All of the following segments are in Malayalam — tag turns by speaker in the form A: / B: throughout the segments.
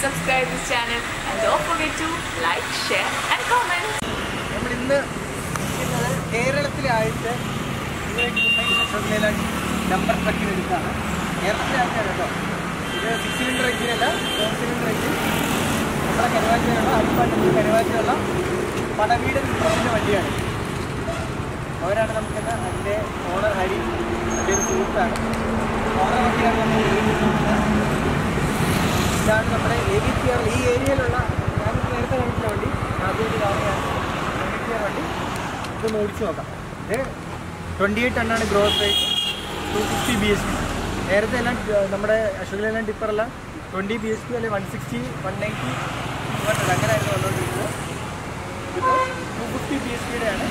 A: subscribe this channel and don't forget to like, share and comment.
B: നമ്മൾ ഇന്ന് ഇരിക്കുന്നത് കേരളത്തിലായിട്ട് നമ്പർ ട്രക്കിന് എടുത്താണ് കേരളത്തിലായിട്ടാണ് കേട്ടോ ഇത് സിക്സ് സിലിണ്ടർ എഞ്ചിനല്ല ഫോർ സിലിണ്ടർ എഞ്ചിൻ നമ്മുടെ കരുവാറ്റയിലുള്ള അരിപ്പാട്ടത്തിൽ കരുവാറ്റയുള്ള പടവീട് വിപ്ലവത്തിൻ്റെ വണ്ടിയാണ് അവരാണ് നമുക്കിന്ന് അതിൻ്റെ ഓണർ ഹരി അതിൻ്റെ ഒരു സുഹൃത്താണ് ഓണർ വണ്ടിയാണ് നമ്മൾ ഉപയോഗിക്കുന്നത് ഇതാണ് നമ്മുടെ എ ബി പി ആർ ഈ ഏരിയയിലുള്ള ഞാൻ നേരത്തെ കണ്ടിട്ടില്ല വണ്ടി ആദ്യമായിട്ട് കാണുകയാണ് എ ബി പി ആർ വണ്ടി ഇത് മേടിച്ച് നോക്കാം ഇത് ട്വൻറ്റി എയ്റ്റ് ടണ്ണാണ് growth rate two fifty B S P നേരത്തെ എല്ലാം ഏർ, നമ്മുടെ അശോകിലെല്ലാം ടിപ്പറെല്ലാം ട്വൻറ്റി ബി എസ് പി അല്ലെങ്കിൽ one sixty one ninety two hundred അങ്ങനെയായിരുന്നു വന്നുകൊണ്ടിരിക്കുന്നത് ഇപ്പോൾ ടു ഫിഫ്റ്റി ബി എസ് പിയുടെയാണ്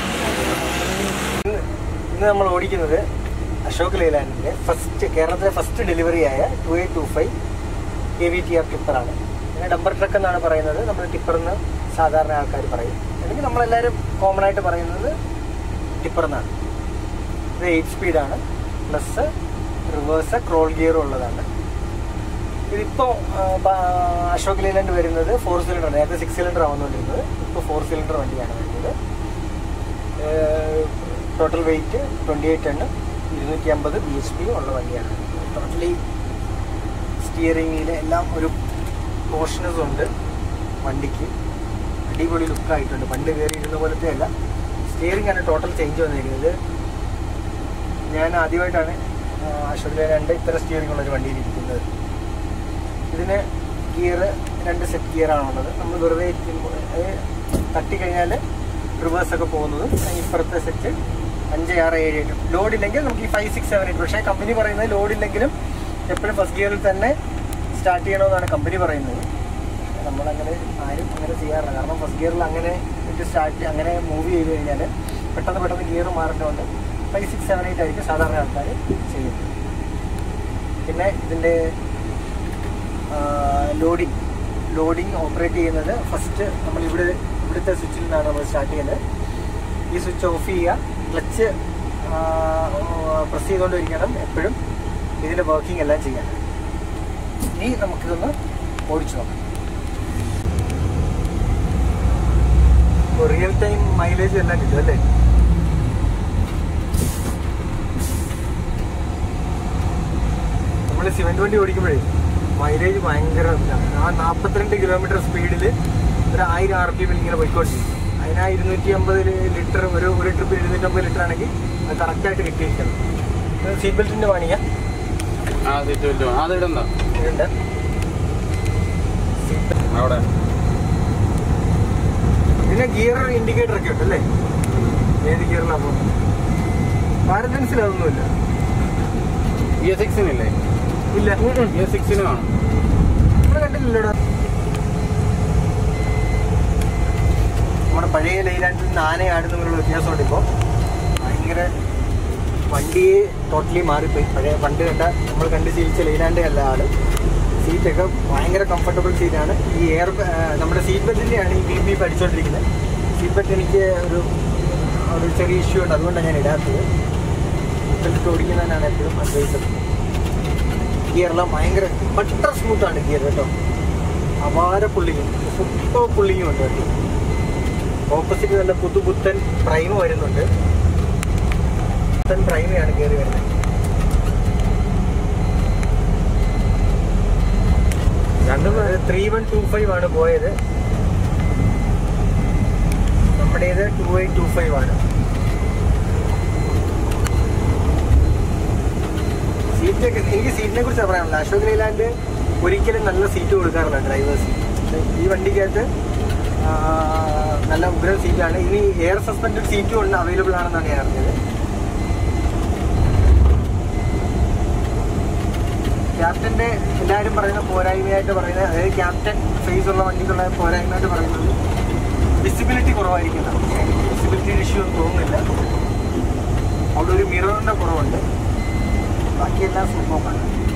B: ഇന്ന് നമ്മൾ ഓടിക്കുന്നത് അശോക് ലൈലാൻഡിൻ്റെ ഫസ്റ്റ് കേരളത്തിലെ ഫസ്റ്റ് ഡെലിവറി ആയ two eight two five A V T R ടിപ്പറാണ് പിന്നെ ഡംബർ ട്രക്ക് എന്നാണ് പറയുന്നത് നമ്മൾ ടിപ്പർ എന്ന് സാധാരണ ആൾക്കാർ പറയും അല്ലെങ്കിൽ നമ്മളെല്ലാവരും കോമൺ ആയിട്ട് പറയുന്നത് ടിപ്പർ എന്നാണ് ഇത് എയ്റ്റ് സ്പീഡാണ് പ്ലസ് റിവേഴ്സ് ക്രോൾ ഗിയറും ഉള്ളതാണ് ഇതിപ്പോൾ അശോക് ലൈലാൻഡ് വരുന്നത് ഫോർ സിലിണ്ടർ നേരത്തെ സിക്സ് സിലിണ്ടർ ആവുന്നുകൊണ്ടിരുന്നത് ഇപ്പോൾ ഫോർ സിലിണ്ടർ വണ്ടിയാണ് വരുന്നത് total weight twenty eight ton ഇരുന്നൂറ്റി അമ്പത് ബി എച്ച് പി ഉള്ള വണ്ടിയാണ് ടോട്ടലി സ്റ്റിയറിംഗിൽ എല്ലാം ഒരു പോർഷനസ് ഉണ്ട് വണ്ടിക്ക് അടിപൊളി ലുക്കായിട്ടുണ്ട് പണ്ട് കയറിയിരുന്ന പോലത്തെ അല്ല സ്റ്റിയറിംഗ് ആണ് ടോട്ടൽ ചേഞ്ച് വന്നിരിക്കുന്നത് ഞാൻ ആദ്യമായിട്ടാണ് അശോക് രണ്ട് ഇത്ര സ്റ്റിയറിംഗ് ഉള്ള ഒരു വണ്ടിയിൽ ഇരിക്കുന്നത് ഇതിന് ഗിയർ രണ്ട് സെറ്റ് ഗിയറാണ് ഉള്ളത് നമ്മൾ വെറുതെ ഇരിക്കുമ്പോൾ അത് തട്ടിക്കഴിഞ്ഞാൽ റിവേഴ്സ് ഒക്കെ പോകുന്നതും ഇപ്പുറത്തെ സെറ്റ് അഞ്ച് ആറ് ഏഴ് എട്ട് ലോഡ് ഇല്ലെങ്കിൽ നമുക്ക് ഈ ഫൈവ് സിക്സ് സെവൻ എയ്റ്റ് പക്ഷേ കമ്പനി പറയുന്നത് ലോഡ് ഇല്ലെങ്കിലും എപ്പോഴും ഫസ്റ്റ് ഗിയറിൽ തന്നെ സ്റ്റാർട്ട് ചെയ്യണമെന്നാണ് കമ്പനി പറയുന്നത് നമ്മളങ്ങനെ ആരും അങ്ങനെ ചെയ്യാറില്ല കാരണം ഫസ്റ്റ് ഗിയറിൽ അങ്ങനെ ഇട്ട് സ്റ്റാർട്ട് അങ്ങനെ മൂവ് ചെയ്ത് കഴിഞ്ഞാൽ പെട്ടെന്ന് പെട്ടെന്ന് ഗിയർ മാറേണ്ടതുകൊണ്ട് ഫൈവ് സിക്സ് സെവൻ എയ്റ്റ് ആയിരിക്കും സാധാരണ ആൾക്കാർ ചെയ്യുന്നത് പിന്നെ ഇതിൻ്റെ ലോഡിങ് ലോഡിങ് ഓപ്പറേറ്റ് ചെയ്യുന്നത് ഫസ്റ്റ് നമ്മൾ ഇവിടെ ഇവിടുത്തെ സ്വിച്ചിൽ നിന്നാണ് നമ്മൾ സ്റ്റാർട്ട് ചെയ്യുന്നത് ഈ സ്വിച്ച് ഓഫ് ചെയ്യുക ക്ലച്ച് പ്രസ് ചെയ്തുകൊണ്ടിരിക്കണം എപ്പോഴും ഇതിൻ്റെ വർക്കിംഗ് എല്ലാം ചെയ്യാൻ ഇനി നമുക്കിതൊന്ന് ഓടിച്ചു നോക്കാം റിയൽ ടൈം മൈലേജ് എല്ലാം കിട്ടും അല്ലേ നമ്മൾ സിമെന്റ് വണ്ടി ഓടിക്കുമ്പോഴേ മൈലേജ് ഭയങ്കര ഇതാണ്. ആ നാൽപ്പത്തിരണ്ട് കിലോമീറ്റർ സ്പീഡിൽ ഒരു ആയിരം ആർ പി എമ്മിൽ ഇങ്ങനെ പോയിക്കൊണ്ടിരിക്കും അതിനാ ഇരുന്നൂറ്റി അമ്പത് ലിറ്റർ ഒരു ഒരു ട്രിപ്പ് ഇരുന്നൂറ്റമ്പത് ലിറ്റർ ആണെങ്കിൽ അത് കറക്റ്റായിട്ട് കിട്ടിയിരിക്കണം സീറ്റ് ബെൽറ്റിൻ്റെ പണിയാ
C: ആ സീറ്റ് ബെൽറ്റ് വേണം അത് ഇടണ്ട
B: ഇതുണ്ട്
C: അവിടെ
B: പിന്നെ ഗിയർ ഇൻഡിക്കേറ്റർ ഒക്കെ ഉണ്ട് അല്ലേ ഏത് ഗിയറിലാണ് പോകുന്നത് ഭാരത് ബെൻസിൽ അതൊന്നുമില്ല
C: ഇ എസ് സിക്സിനില്ലേ
B: ഇല്ല
C: ഇ എസ് സിക്സിന് കാണും
B: ഇവിടെ കണ്ടില്ലല്ലോടാ നമ്മുടെ പഴയ ലൈലാൻഡിൽ നിന്ന് ആനയാടുന്ന തമ്മിലുള്ള വ്യത്യാസമുണ്ട് ഇപ്പോൾ ഭയങ്കര വണ്ടിയെ ടോട്ടലി മാറിപ്പോയി പഴയ പണ്ട് കണ്ട നമ്മൾ കണ്ട് ശീലിച്ച ലൈലാൻഡ് അല്ല ആള് സീറ്റൊക്കെ ഭയങ്കര കംഫർട്ടബിൾ സീറ്റാണ് ഈ എയർ നമ്മുടെ സീറ്റ് ബെൽറ്റിൻ്റെയാണ് ഈ ബി പി പഠിച്ചുകൊണ്ടിരിക്കുന്നത് സീറ്റ് ബെൽറ്റ് എനിക്ക് ഒരു ഒരു ചെറിയ ഇഷ്യൂ ഉണ്ട് അതുകൊണ്ടാണ് ഞാൻ ഇടാത്തത് ബെൽറ്റ് ഓടിക്കുന്നതിനാണ് എപ്പോഴും അഡ്വൈസർ ഗിയറെല്ലാം ഭയങ്കര ബട്ടർ സ്മൂത്താണ് ഗിയർ കേട്ടോ അപാര പുള്ളിങ് സൂപ്പർ പുള്ളിങ്ങും ഉണ്ട് വണ്ടി ഓപ്പോസിറ്റ് നല്ല പുതുപുത്തൻ പ്രൈമ് വരുന്നുണ്ട് പുത്തൻ പ്രൈമയാണ് കയറി വരുന്നത് രണ്ടും ത്രീ വൺ ടു ഫൈവ് ആണ് പോയത് നമ്മുടേത് ടു എയ്റ്റ് ടു ഫൈവ് ആണ് സീറ്റൊക്കെ എനിക്ക് സീറ്റിനെ കുറിച്ച് പറയാനുള്ളത് അശോക് ലൈലാൻഡ് ഒരിക്കലും നല്ല സീറ്റ് കൊടുക്കാറില്ല ഡ്രൈവേഴ്സ് ഈ വണ്ടിക്കകത്ത് ആ, നല്ല ഉഗ്ര സീറ്റാണ് ഇനി എയർ സസ്പെൻഡഡ് സീറ്റും ഉണ്ട് അവൈലബിൾ ആണെന്നാണ് ഞാൻ അറിഞ്ഞത് ക്യാപ്റ്റന്റെ എല്ലാവരും പറയുന്ന പോരായ്മയായിട്ട് പറയുന്നത് അതായത് ക്യാപ്റ്റൻ ഫേസ് ഉള്ള വണ്ടിക്കുള്ള പോരായ്മയായിട്ട് പറയുന്നത് വിസിബിലിറ്റി കുറവായിരിക്കുന്നതാണ് വിസിബിലിറ്റി ഇഷ്യൂ ഒന്നും തോന്നുന്നില്ല അവിടെ ഒരു മിററിന്റെ കുറവുണ്ട് ബാക്കിയെല്ലാം സൂപ്പറാണ്